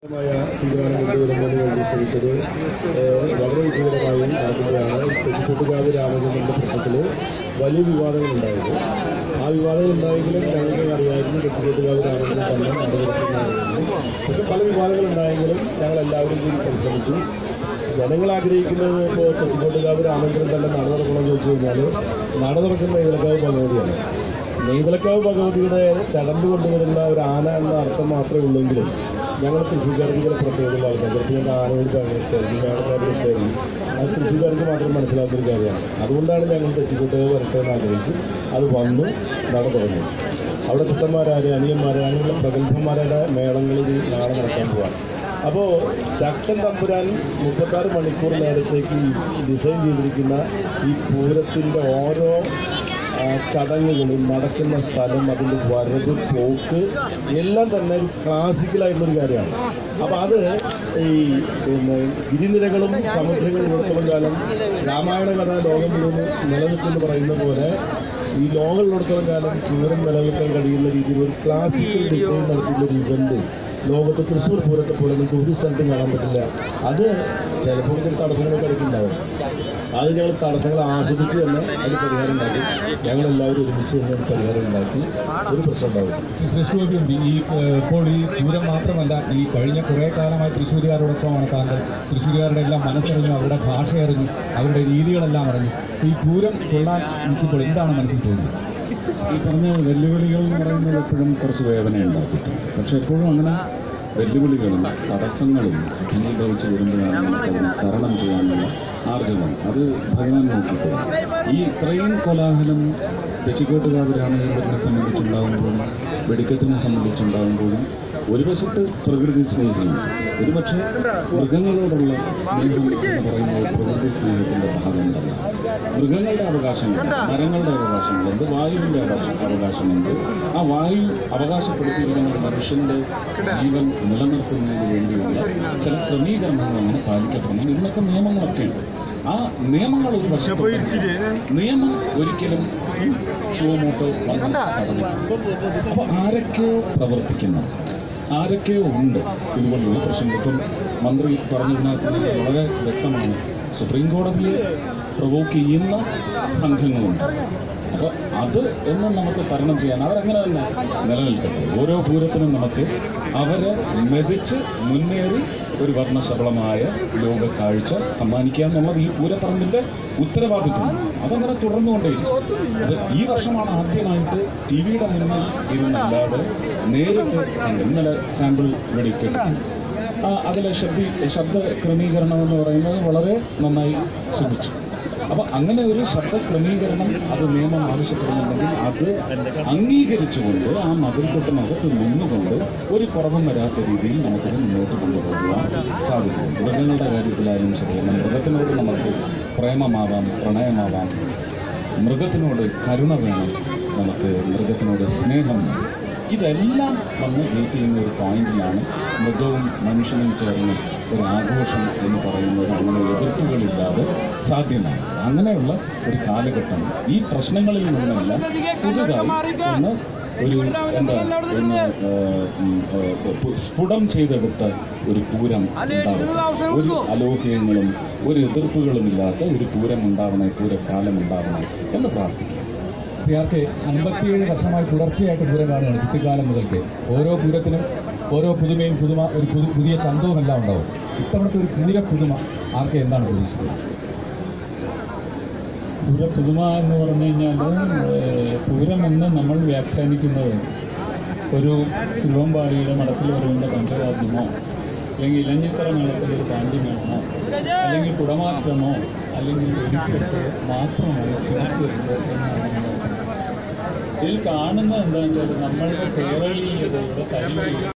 മായ തീരുമാനം കൊണ്ടുവരുന്നതിന് വേണ്ടി ശ്രമിച്ചത് ഏഹ്, വളരെ വിജയകരമായി നടക്കുകയാണ് തെച്ചിക്കൊട്ടുകാവ് രാമചന്ദ്രന്റെ പ്രശ്നത്തിൽ വലിയ വിവാദങ്ങൾ ഉണ്ടായത് ആ വിവാദങ്ങൾ ഉണ്ടായെങ്കിലും ഞങ്ങൾക്ക് അറിയായിരുന്നു തെച്ചിക്കൊട്ടുകാവ് രാമചന്ദ്രൻ തന്നെ നടന്നിരിക്കുന്നതായിരുന്നു പക്ഷെ പല വിവാദങ്ങൾ ഉണ്ടായെങ്കിലും ഞങ്ങൾ എല്ലാവരും കൂടി പരിശ്രമിച്ചു ജനങ്ങൾ ആഗ്രഹിക്കുന്നത് ഇപ്പോൾ തെച്ചിക്കോട്ടുകാവ് രാമചന്ദ്രൻ തന്നെ നട തുറക്കണം ചോദിച്ചു കഴിഞ്ഞാൽ നട തുറക്കുന്ന നെയ്തലക്കാവ് ഭഗവതിയാണ് നെയ്തലക്കാവ് ഭഗവതിയുടെ ചടമ്പ് കൊണ്ടുവരുന്ന ഒരു ആന എന്ന അർത്ഥം മാത്രമേ ഉള്ളെങ്കിലും ഞങ്ങൾ തൃശ്ശൂർക്കാർക്ക് ചില പ്രത്യേകതയുള്ള ആൾക്കാർ ചിലപ്പോൾ ഞങ്ങൾക്ക് ആനകൾക്ക് അങ്ങനെ മേടക്കാരുടെ അത് തൃശ്ശൂർക്കാർക്ക് മാത്രം മനസ്സിലാക്കുന്ന ഒരു കാര്യമാണ് അതുകൊണ്ടാണ് ഞങ്ങൾ തെറ്റിക്കോട്ടുകാവ് വരട്ടെ എന്ന് ആഗ്രഹിച്ചു അത് വന്നു നട തുറന്നു അവിടെ പുത്തന്മാരാര് അനിയന്മാര് അങ്ങനെയുള്ള പ്രഗത്ഭന്മാരുടെ മേളങ്ങളിൽ നാളെ നടക്കാൻ പോവാണ് അപ്പോൾ ശക്തൻ തമ്പുരാൻ മുപ്പത്താറ് മണിക്കൂർ നേരത്തേക്ക് ഈ ഡിസൈൻ ചെയ്തിരിക്കുന്ന ഈ പൂരത്തിൻ്റെ ഓരോ ആ, ചടങ്ങുകളും നടക്കുന്ന സ്ഥലം അതിൻ്റെ വരവ് പോക്ക് എല്ലാം തന്നെ ഒരു ക്ലാസിക്കലായിട്ടുള്ളൊരു കാര്യമാണ് അപ്പോൾ അത് ഈ പിന്നെ ഗിരിനിരകളും സമുദ്രങ്ങളും ഉള്ളിടത്തോളം കാലം രാമായണ കഥ ലോകം മുഴുവൻ നിലനിൽക്കുമെന്ന് പറയുന്ന പോലെ ഈ ലോകം ഉള്ളിടത്തോളം കാലം പൂരം നിലനിൽക്കാൻ കഴിയുന്ന രീതിയിൽ ഒരു ക്ലാസിക്കൽ ഡിസൈൻ നടത്തിയിട്ടുള്ള ഒരു ഇവന്റ് ലോകത്ത് തൃശ്ശൂർ പൂരത്തെ പോലെ നിങ്ങൾക്ക് ഒരു സ്ഥലത്തും കാണാൻ പറ്റില്ല അത് ചിലപ്പോൾ ചില തടസ്സങ്ങളൊക്കെ ഇടയ്ക്കുണ്ടാവും അത് ഞങ്ങൾ തടസ്സങ്ങൾ ആസ്വദിച്ച് തന്നെ അതിന് പരിഹാരം ഉണ്ടാക്കി ഞങ്ങൾ എല്ലാവരും ഒരുമിച്ച് തന്നെ ഒരു പരിഹാരം ഉണ്ടാക്കി ഒരു പ്രശ്നം ഉണ്ടാവും തൃശ്ശൂരിലുണ്ട് ഈ ഏഹ്, ഇപ്പോൾ ഈ പൂരം മാത്രമല്ല ഈ കഴിഞ്ഞ കുറേ കാലമായി തൃശ്ശൂരുകാരോടൊപ്പമാണ് താങ്കൾ തൃശ്ശൂരുകാരുടെ എല്ലാം മനസ്സറിഞ്ഞു അവരുടെ ഭാഷ അറിഞ്ഞു അവരുടെ രീതികളെല്ലാം അറിഞ്ഞു ഈ പൂരം കൊള്ളാൻ നിൽക്കുമ്പോൾ എന്താണ് മനസ്സിൽ തോന്നുന്നത് ഈ പറഞ്ഞ വെല്ലുവിളികൾ എന്ന് പറയുന്നത് എപ്പോഴും കുറച്ച് വേദന ഉണ്ടാക്കിയിട്ടുണ്ട് പക്ഷെ എപ്പോഴും അങ്ങനെ വെല്ലുവിളികളും തടസ്സങ്ങളും അനുഭവിച്ച് വരുമ്പോഴാണ് നമുക്ക് അതിനെ തരണം ചെയ്യാനുള്ള ആർജവം അത് ഭഗവാൻ നോക്കിക്കോളും ഈ ഇത്രയും കോലാഹലം തെച്ചിക്കോട്ടുകാവ് രാമചന്ദ്രനെ സംബന്ധിച്ചുണ്ടാകുമ്പോഴും വെടിക്കെട്ടിനെ സംബന്ധിച്ചുണ്ടാകുമ്പോഴും ഒരു വശത്ത് പ്രകൃതി സ്നേഹിയും ഒരുപക്ഷെ മൃഗങ്ങളോടുള്ള സ്നേഹം എന്ന് പറയുന്നത് പ്രകൃതി സ്നേഹത്തിൻ്റെ ഭാഗമുണ്ടല്ല മൃഗങ്ങളുടെ അവകാശങ്ങളുണ്ട് മരങ്ങളുടെ അവകാശങ്ങളുണ്ട് വായുവിൻ്റെ അവകാശ അവകാശമുണ്ട് ആ വായു അവകാശപ്പെടുത്തിയിരിക്കുന്ന ഒരു മനുഷ്യൻ്റെ ജീവൻ നിലനിർത്തുന്നതിന് വേണ്ടിയുള്ള ചില ക്രമീകരണങ്ങൾ അങ്ങനെ പാലിക്കപ്പെടണം ഇതിനൊക്കെ നിയമങ്ങളൊക്കെ ഉണ്ട് ആ നിയമങ്ങൾ ഒരു വശത്ത് നിയമം ഒരിക്കലും ചുവമോട്ടോ അപ്പോൾ ആരൊക്കെയോ പ്രവർത്തിക്കുന്നു ആരൊക്കെയോ ഉണ്ട് ഇതുപോലുള്ള പ്രശ്നങ്ങൾ ഇപ്പം മന്ത്രി പറഞ്ഞതിനകത്ത് നിന്ന് വളരെ വ്യക്തമാണ് സുപ്രീം കോടതിയെ പ്രൊവോക്ക് ചെയ്യുന്ന സംഘങ്ങളുണ്ട് അപ്പോൾ അത് എന്നും നമുക്ക് തരണം ചെയ്യാൻ അവരങ്ങനെ തന്നെ നിലനിൽക്കട്ടെ ഓരോ പൂരത്തിനും നമുക്ക് അവരെ മെതിച്ച് മുന്നേറി ഒരു വർണ്ണശബളമായ ലോക കാഴ്ച സമ്മാനിക്കുക എന്നുള്ളത് ഈ പൂരപ്പറമ്പിൻ്റെ ഉത്തരവാദിത്വം അതങ്ങനെ തുടർന്നുകൊണ്ടേയിരിക്കും അത് ഈ വർഷമാണ് ആദ്യമായിട്ട് ടി വിയുടെ മുന്നിൽ ഇരുന്നല്ലാതെ നേരിട്ട് കണ്ട് ഇന്നലെ സാമ്പിൾ വെടിക്കെട്ട് ആ, അതിലെ ശബ്ദി ശബ്ദ ക്രമീകരണം എന്ന് പറയുന്നത് വളരെ നന്നായി സുഖിച്ചു അപ്പോൾ അങ്ങനെ ഒരു ശബ്ദ ക്രമീകരണം അത് നിയമം ആവശ്യപ്പെടുന്നുണ്ടെങ്കിൽ അത് അംഗീകരിച്ചുകൊണ്ട് ആ മതിൽക്കെട്ടിനകത്ത് നിന്നുകൊണ്ട് ഒരു കുറവും വരാത്ത രീതിയിൽ നമുക്കത് മുന്നോട്ട് കൊണ്ടുപോകുവാൻ സാധിക്കും മൃഗങ്ങളുടെ കാര്യത്തിലായാലും ശരിയല്ല മൃഗത്തിനോട് നമുക്ക് പ്രേമമാവാം പ്രണയമാവാം മൃഗത്തിനോട് കരുണ വേണം നമുക്ക് മൃഗത്തിനോട് സ്നേഹം വേണം. ഇതെല്ലാം വന്ന് മീറ്റ് ചെയ്യുന്ന ഒരു പോയിന്റിലാണ് മൃഗവും മനുഷ്യനും ചേർന്ന് ഒരു ആഘോഷം എന്ന് പറയുന്നത് അങ്ങനെ എതിർപ്പുകളില്ലാതെ സാധ്യമാണ് അങ്ങനെയുള്ള ഒരു കാലഘട്ടം ഈ പ്രശ്നങ്ങളിൽ നിന്നെല്ലാം പുതുതായി ഒന്ന് ഒരു എന്താ ഒന്ന് ഏഹ്, ഉം, ഏഹ്, പു- സ്ഫുടം ചെയ്തെടുത്ത ഒരു പൂരം ഉണ്ടാവണം ഒരു അലോഹ്യങ്ങളും ഒരു എതിർപ്പുകളും ഇല്ലാത്ത ഒരു പൂരം ഉണ്ടാവണേ പൂരക്കാലം ഉണ്ടാവണേ എന്ന് പ്രാർത്ഥിക്കുക സി ആർ കെ അൻപത്തിയേഴ് വർഷമായി തുടർച്ചയായിട്ട് പൂരം കാണുകയാണ് കുട്ടിക്കാലം മുതൽക്ക് ഓരോ പൂരത്തിനും ഓരോ പുതുമയും പുതുമ ഒരു പുതു പുതിയ ചന്തവും എല്ലാം ഉണ്ടാവും ഇത്തവണത്തെ ഒരു പൂര പുതുമ ആർക്ക് എന്താണ് പ്രതീക്ഷിക്കുന്നത് പൂര പുതുമ എന്ന് പറഞ്ഞു കഴിഞ്ഞാൽ പൂരം എന്ന് നമ്മൾ വ്യാഖ്യാനിക്കുന്നത് ഒരു തിരുവമ്പാടിയുടെ മടത്തിൽ വരുവിൻ്റെ പഞ്ചവാദ്യമോ അല്ലെങ്കിൽ ഇലഞ്ഞിത്തറ മേളത്തിൻ്റെ ഒരു പാണ്ഡ്യമേളമോ അല്ലെങ്കിൽ കുടമാറ്റമോ അല്ലെങ്കിൽ വെടിക്കെട്ടോ മാത്രമാണ് ക്ഷണിക്കരുത് എന്നാണ് നമ്മൾ ഇതിൽ കാണുന്നത് എന്താണെന്ന് വെച്ചാൽ നമ്മളുടെ കേരളീയതയുടെ തനിമയും